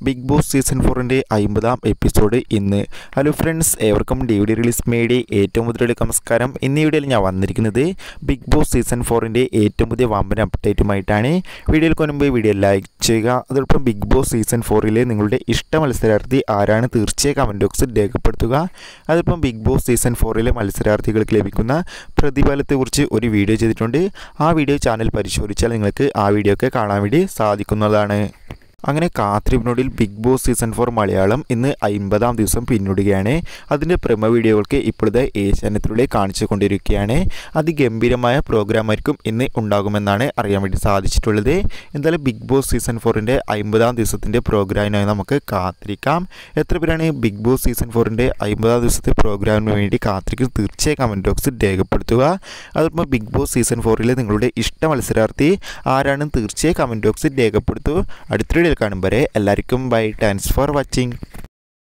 big Boss season ഫോറിൻ്റെ അമ്പതാം episode ഇന്ന് ഹലോ ഫ്രണ്ട്സ് ഏവർക്കും ഡി വി ഡി റിലീസ് മേടി ഏറ്റവും മുതലുള്ള നമസ്കാരം ഇന്ന് ഈ വീഡിയോയിൽ ഞാൻ വന്നിരിക്കുന്നത് ബിഗ് ബോസ് സീസൺ ഫോറിൻ്റെ ഏറ്റവും പുതിയ വമ്പൻ അപ്ഡേറ്റുമായിട്ടാണ് വീഡിയോയിൽ കൊണ്ടുപോയി വീഡിയോ ലൈക്ക് ചെയ്യുക അതോടൊപ്പം ബിഗ് ബോസ് സീസൺ ഫോറിലെ നിങ്ങളുടെ ഇഷ്ട മത്സരാർത്ഥി ആരാണ് തീർച്ചയായും കമൻറ്റ് ബോക്സിൽ രേഖപ്പെടുത്തുക അതോടൊപ്പം ബിഗ് ബോസ് സീസൺ ഫോറിലെ മത്സരാർത്ഥികൾക്ക് ലഭിക്കുന്ന പ്രതിഫലത്തെക്കുറിച്ച് ഒരു വീഡിയോ ചെയ്തിട്ടുണ്ട് ആ വീഡിയോ ചാനൽ പരിശോധിച്ചാൽ നിങ്ങൾക്ക് ആ വീഡിയോ ഒക്കെ കാണാൻ വേണ്ടി സാധിക്കുന്നതാണ് അങ്ങനെ കാത്തിരിപ്പിനോടിൽ Bigg Boss season four Malayalam ഇന്ന് അമ്പതാം ദിവസം പിന്നിടുകയാണ് അതിൻ്റെ പ്രമ വീഡിയോകൾക്ക് ഇപ്പോഴത്തെ ഏഷ്യാനെറ്റിലൂടെ കാണിച്ചു കൊണ്ടിരിക്കുകയാണ് അതിഗംഭീരമായ പ്രോഗ്രാമായിരിക്കും ഇന്ന് ഉണ്ടാകുമെന്നാണ് അറിയാൻ വേണ്ടി സാധിച്ചിട്ടുള്ളത് എന്തായാലും ബിഗ് ബോസ് സീസൺ ഫോറിൻ്റെ അമ്പതാം ദിവസത്തിൻ്റെ പ്രോഗ്രാമിനായി നമുക്ക് കാത്തിരിക്കാം എത്ര പേരാണ് ബിഗ് ബോസ് സീസൺ ഫോറിൻ്റെ അമ്പതാം ദിവസത്തെ പ്രോഗ്രാമിന് വേണ്ടി കാത്തിരിക്കും തീർച്ചയായും കമൻറ്റ് ബോക്സിൽ രേഖപ്പെടുത്തുക അതോടൊപ്പം ബിഗ് ബോസ് സീസൺ ഫോറിലെ നിങ്ങളുടെ ഇഷ്ട മത്സരാർത്ഥി ആരാണെന്ന് തീർച്ചയായും കമൻറ്റ് ബോക്സിൽ രേഖപ്പെടുത്തൂ അടുത്ത വീഡിയോയിൽ കാണും വരെ എല്ലാവർക്കും ബൈ താങ്ക്സ് ഫോർ വാച്ചിങ്